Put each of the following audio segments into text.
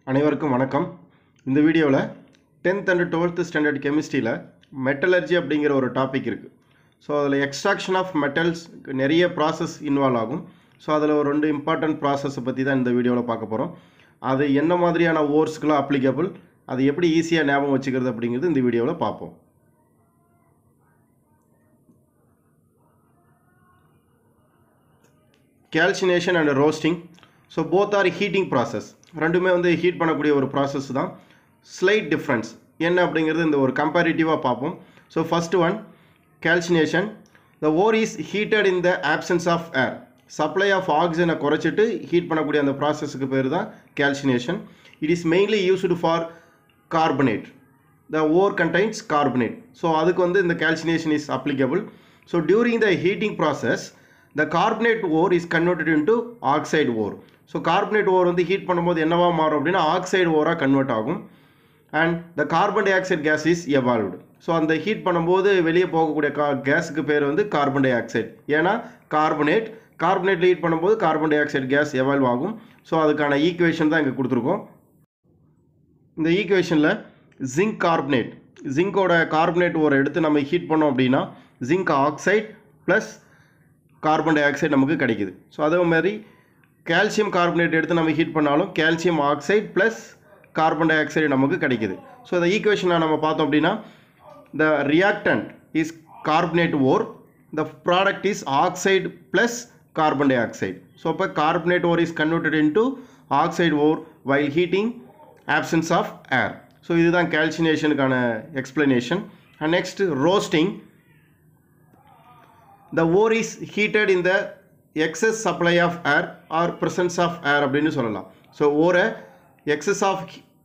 அனைவருக்கும் வணக்கம் இந்த வீடியோவில் டென்த் அண்ட் டுவெல்த் ஸ்டாண்டர்ட் கெமிஸ்ட்ரியில் மெட்டலர்ஜி அப்படிங்கிற ஒரு டாபிக் இருக்குது ஸோ அதில் எக்ஸ்ட்ராக்ஷன் ஆஃப் மெட்டல்ஸ் நிறைய ப்ராசஸ் இன்வால்வ் ஆகும் ஸோ அதில் ஒரு ரெண்டு இம்பார்ட்டன்ட் ப்ராசஸை பற்றி தான் இந்த வீடியோவில் பார்க்க போகிறோம் அது என்ன மாதிரியான ஓர்ஸ்க்கெலாம் அப்ளிகபிள் அது எப்படி ஈஸியாக ஞாபகம் வச்சுக்கிறது அப்படிங்கிறது இந்த வீடியோவில் பார்ப்போம் calcination and roasting so both are heating process ரெண்டுமே வந்து ஹீட் பண்ணக்கூடிய ஒரு ப்ராசஸ் தான் ஸ்லைட் டிஃப்ரென்ஸ் என்ன அப்படிங்கிறது இந்த ஒரு கம்பேரிட்டிவாக பார்ப்போம் so first one calcination the ore is heated in the absence of air supply of ஆக்சிஜனை குறைச்சிட்டு ஹீட் பண்ணக்கூடிய அந்த ப்ராசஸுக்கு பேர் தான் calcination it is mainly used for carbonate the ore contains carbonate so அதுக்கு வந்து இந்த calcination is applicable so during the heating process the carbonate ore is converted into oxide ore so carbonate ore வந்து heat பண்ணும்போது என்னவா மாறும் அப்படின்னா oxide ஓராக convert ஆகும் and the carbon dioxide gas is evolved so அந்த heat பண்ணும்போது வெளியே போகக்கூடிய கா கேஸுக்கு பேர் வந்து கார்பன் டை ஆக்சைடு ஏன்னா கார்பனேட் கார்பனேட்டில் ஹீட் பண்ணும்போது carbon dioxide gas evolve ஆகும் ஸோ அதுக்கான ஈக்குவேஷன் தான் இங்கே கொடுத்துருக்கோம் இந்த ஈக்குவேஷனில் ஜிங்க் கார்பனேட் ஜிங்கோட கார்பனேட் ஒரு எடுத்து நம்ம ஹீட் பண்ணோம் அப்படின்னா zinc oxide plus carbon dioxide நமக்கு கிடைக்குது ஸோ அதே மாதிரி கால்சியம் கார்பனேட் எடுத்து நம்ம ஹீட் பண்ணாலும் calcium oxide plus carbon dioxide நமக்கு கிடைக்குது ஸோ இந்த ஈக்குவேஷனில் நம்ம பார்த்தோம் அப்படின்னா the reactant is carbonate ore the product is oxide plus carbon dioxide so அப்போ carbonate ore is converted into oxide ore while heating absence of air so இதுதான் கேல்சினேஷனுக்கான explanation and next roasting the ore is heated in the excess supply of air or presence of air அப்படின்னு சொல்லலாம் so ஓரை excess of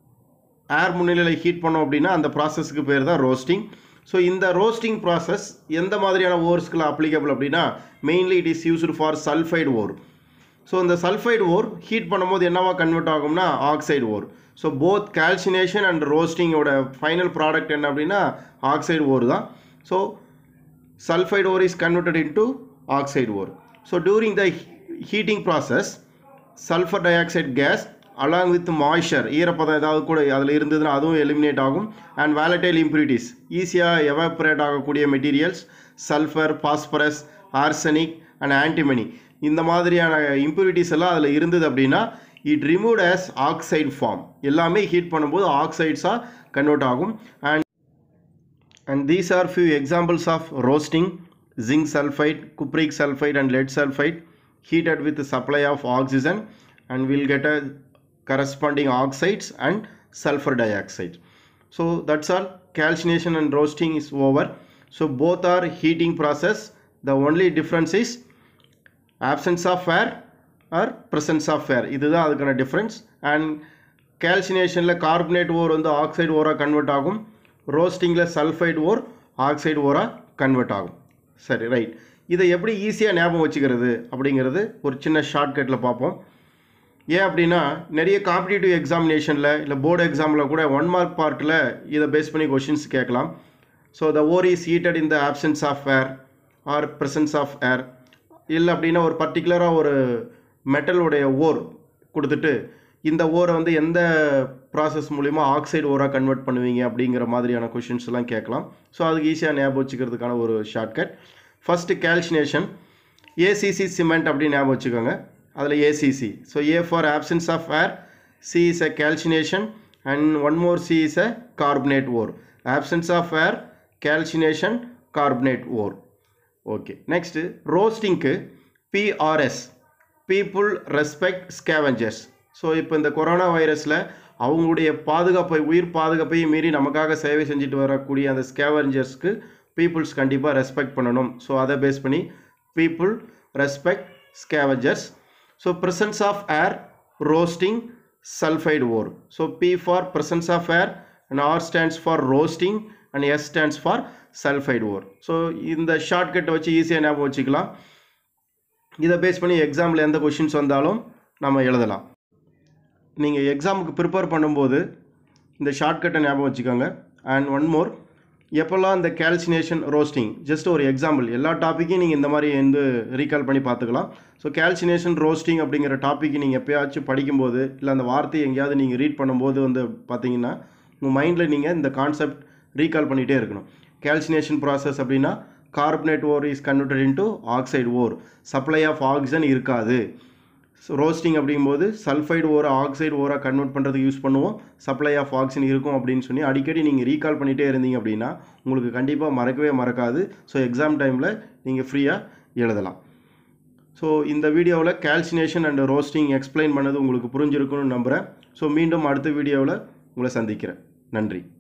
air முன்னிலையில் heat பண்ணோம் அப்படின்னா அந்த ப்ராசஸ்க்கு பேர் தான் ரோஸ்டிங் ஸோ இந்த ரோஸ்டிங் ப்ராசஸ் எந்த மாதிரியான ஓர்ஸ்க்குலாம் அப்ளிகபிள் அப்படின்னா mainly it is used for sulphide ore so இந்த சல்ஃபைடு ஓர் ஹீட் பண்ணும்போது என்னவா கன்வெர்ட் ஆகும்னா oxide ore so both calcination and ரோஸ்டிங்கோட ஃபைனல் ப்ராடக்ட் என்ன அப்படின்னா ஆக்சைடு ஓர் தான் so sulfide ore is converted into oxide ore. So during the he- heating process, sulfur dioxide gas along with moisture ஈரப்பதம் ஏதாவது கூட அதில் இருந்ததுன்னா அதுவும் எலிமினேட் ஆகும் அண்ட் volatile impurities ஈஸியாக எவாப்ரேட் ஆகக்கூடிய materials sulphur phosphorus arsenic and antimony இந்த மாதிரியான impurities எல்லாம் அதில் இருந்தது அப்படின்னா it remove as oxide form எல்லாமே ஹீட் பண்ணும்போது ஆக்சைட்ஸாக கன்வெர்ட் ஆகும் and and these are few examples of roasting zinc sulfide cupric sulfide and lead sulfide heated with the supply of oxygen and we'll get a corresponding oxides and sulfur dioxide so that's all calcination and roasting is over so both are heating process the only difference is absence of air or presence of air இதுதான் அதுக்கான difference and கேல்சினேஷனில் carbonate ore வந்து oxide ஓராக convert ஆகும் ரோஸ்டிங்கில் sulphide ore oxide ஓராக convert ஆகும் சரி ரைட் இதை எப்படி ஈஸியாக ஞாபகம் வச்சுக்கிறது அப்படிங்கிறது ஒரு சின்ன ஷார்ட்கட்டில் பார்ப்போம் ஏன் அப்படின்னா நிறைய காம்படிட்டிவ் எக்ஸாமினேஷனில் இல்லை போர்டு எக்ஸாமில் கூட ஒன் மார்க் பார்ட்டில் இதை பேஸ் பண்ணி கொஷின்ஸ் கேட்கலாம் so the ore is heated in the absence of air or presence of air இல்லை அப்படின்னா ஒரு பர்டிகுலராக ஒரு மெட்டலுடைய ஓர் கொடுத்துட்டு இந்த ஓரை வந்து எந்த ப்ராசஸ் மூலிமா ஆக்சைடு ஓராக கன்வெர்ட் பண்ணுவீங்க அப்படிங்கிற மாதிரியான கொஷின்ஸ் எல்லாம் கேட்கலாம் ஸோ அதுக்கு ஈஸியாக ஞாபகம் வச்சுக்கிறதுக்கான ஒரு shortcut first calcination ACC cement அப்படின்னு ஞாபகம் வச்சுக்கோங்க அதில் ACC so A for absence of air C is a calcination and one more C is a carbonate ore absence of air calcination carbonate ore okay next ரோஸ்டிங்க்கு PRS people respect scavengers so இப்போ இந்த corona வைரஸில் அவங்களுடைய பாதுகாப்பை உயிர் பாதுகாப்பையும் மீறி நமக்காக சேவை செஞ்சுட்டு வரக்கூடிய அந்த ஸ்கேவஞ்சர்ஸ்க்கு பீப்புள்ஸ் கண்டிப்பாக ரெஸ்பெக்ட் பண்ணணும் ஸோ அதை பேஸ் பண்ணி people respect scavengers so presence of air roasting sulphide ore so P for presence of air and R stands for roasting and S stands for sulphide ore so இந்த ஷார்ட்கட்டை வச்சு ஈஸியாக ஞாபகம் வச்சுக்கலாம் இதை பேஸ் பண்ணி எக்ஸாமில் எந்த கொஷின்ஸ் வந்தாலும் நம்ம எழுதலாம் நீங்கள் எக்ஸாமுக்கு ப்ரிப்பேர் பண்ணும்போது இந்த ஷார்ட்கட்டை ஞாபகம் வச்சுக்கோங்க அண்ட் ஒன் மோர் எப்போல்லாம் இந்த கால்சினேஷன் ரோஸ்டிங் ஜஸ்ட் ஒரு எக்ஸாம்பிள் எல்லா டாப்பிக்கையும் நீங்கள் இந்த மாதிரி வந்து ரீகால் பண்ணி பார்த்துக்கலாம் ஸோ கால்சினேஷன் ரோஸ்டிங் அப்படிங்கிற டாப்பிக் நீங்கள் எப்போயாச்சும் படிக்கும்போது இல்லை அந்த வார்த்தையை எங்கேயாவது நீங்கள் ரீட் பண்ணும்போது வந்து பார்த்தீங்கன்னா உங்கள் மைண்டில் நீங்கள் இந்த கான்செப்ட் ரீகால் பண்ணிகிட்டே இருக்கணும் கால்சினேஷன் ப்ராசஸ் அப்படின்னா carbonate ore is converted into oxide ore supply of oxygen இருக்காது ரோஸ்டிங் அப்படிங்கும்போது சல்ஃபைடு ஓரை ஆக்சைடு ஓராக கன்வெர்ட் பண்ணுறதுக்கு யூஸ் பண்ணுவோம் சப்ளை ஆஃப் ஆக்சிஜன் இருக்கும் அப்படின்னு சொல்லி அடிக்கடி நீங்கள் ரீகால் பண்ணிகிட்டே இருந்தீங்க அப்படின்னா உங்களுக்கு கண்டிப்பாக மறக்கவே மறக்காது ஸோ எக்ஸாம் டைமில் நீங்கள் ஃப்ரீயாக எழுதலாம் ஸோ இந்த வீடியோவில் கால்சினேஷன் அண்ட் ரோஸ்டிங் எக்ஸ்பிளைன் பண்ணது உங்களுக்கு புரிஞ்சிருக்குன்னு நம்புகிறேன் ஸோ மீண்டும் அடுத்த வீடியோவில் உங்களை சந்திக்கிறேன் நன்றி